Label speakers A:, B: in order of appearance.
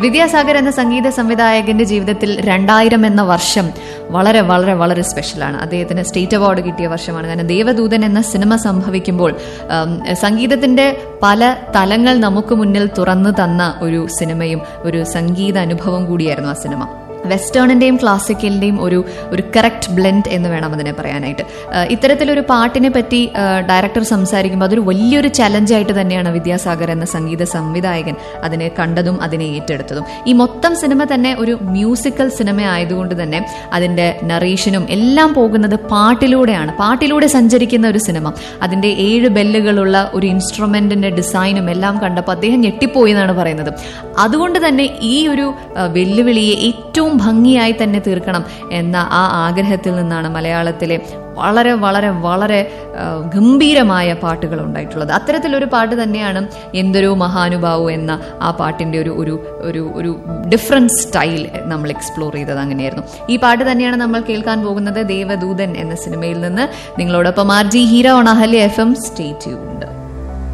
A: വിദ്യാസാഗർ എന്ന സംഗീത സംവിധായകന്റെ ജീവിതത്തിൽ രണ്ടായിരം എന്ന വർഷം വളരെ വളരെ വളരെ സ്പെഷ്യലാണ് അദ്ദേഹത്തിന് സ്റ്റേറ്റ് അവാർഡ് കിട്ടിയ വർഷമാണ് കാരണം ദേവദൂതൻ എന്ന സിനിമ സംഭവിക്കുമ്പോൾ ഉം, സംഗീതത്തിന്റെ പല തലങ്ങൾ നമുക്ക് മുന്നിൽ തുറന്നു തന്ന ഒരു സിനിമയും ഒരു സംഗീത അനുഭവം കൂടിയായിരുന്നു ആ സിനിമ വെസ്റ്റേണിന്റെയും ക്ലാസിക്കലിന്റെയും ഒരു ഒരു കറക്റ്റ് ബ്ലെൻഡ് എന്ന് വേണം അതിനെ പറയാനായിട്ട് ഏഹ് ഇത്തരത്തിലൊരു പാട്ടിനെ പറ്റി ഏഹ് ഡയറക്ടർ സംസാരിക്കുമ്പോൾ അതൊരു വലിയൊരു ചലഞ്ചായിട്ട് തന്നെയാണ് വിദ്യാസാഗർ എന്ന സംഗീത സംവിധായകൻ അതിനെ കണ്ടതും അതിനെ ഏറ്റെടുത്തതും ഈ മൊത്തം സിനിമ തന്നെ ഒരു മ്യൂസിക്കൽ സിനിമ ആയതുകൊണ്ട് തന്നെ അതിന്റെ നറേഷനും എല്ലാം പോകുന്നത് പാട്ടിലൂടെയാണ് പാട്ടിലൂടെ സഞ്ചരിക്കുന്ന ഒരു സിനിമ അതിന്റെ ഏഴ് ബെല്ലുകളുള്ള ഒരു ഇൻസ്ട്രുമെന്റിന്റെ ഡിസൈനും എല്ലാം കണ്ടപ്പോൾ അദ്ദേഹം ഞെട്ടിപ്പോയി എന്നാണ് പറയുന്നത് അതുകൊണ്ട് തന്നെ ഈ ഒരു ആ, വെല്ലുവിളിയെ ഏറ്റവും ഭംഗിയായി തന്നെ തീർക്കണം എന്ന ആ ആഗ്രഹത്തിൽ നിന്നാണ് മലയാളത്തിലെ വളരെ വളരെ വളരെ ആ, ഗംഭീരമായ പാട്ടുകൾ ഉണ്ടായിട്ടുള്ളത് അത്തരത്തിലൊരു പാട്ട് തന്നെയാണ് എന്തൊരു മഹാനുഭാവു എന്ന ആ പാട്ടിന്റെ ഒരു ഒരു ഒരു ഒരു ഡിഫറെന്റ് സ്റ്റൈൽ നമ്മൾ എക്സ്പ്ലോർ ചെയ്തത് അങ്ങനെയായിരുന്നു ഈ പാട്ട് തന്നെയാണ് നമ്മൾ കേൾക്കാൻ പോകുന്നത് ദേവദൂതൻ എന്ന സിനിമയിൽ നിന്ന് നിങ്ങളോടൊപ്പം R G hero on Ahalya F M stay tuned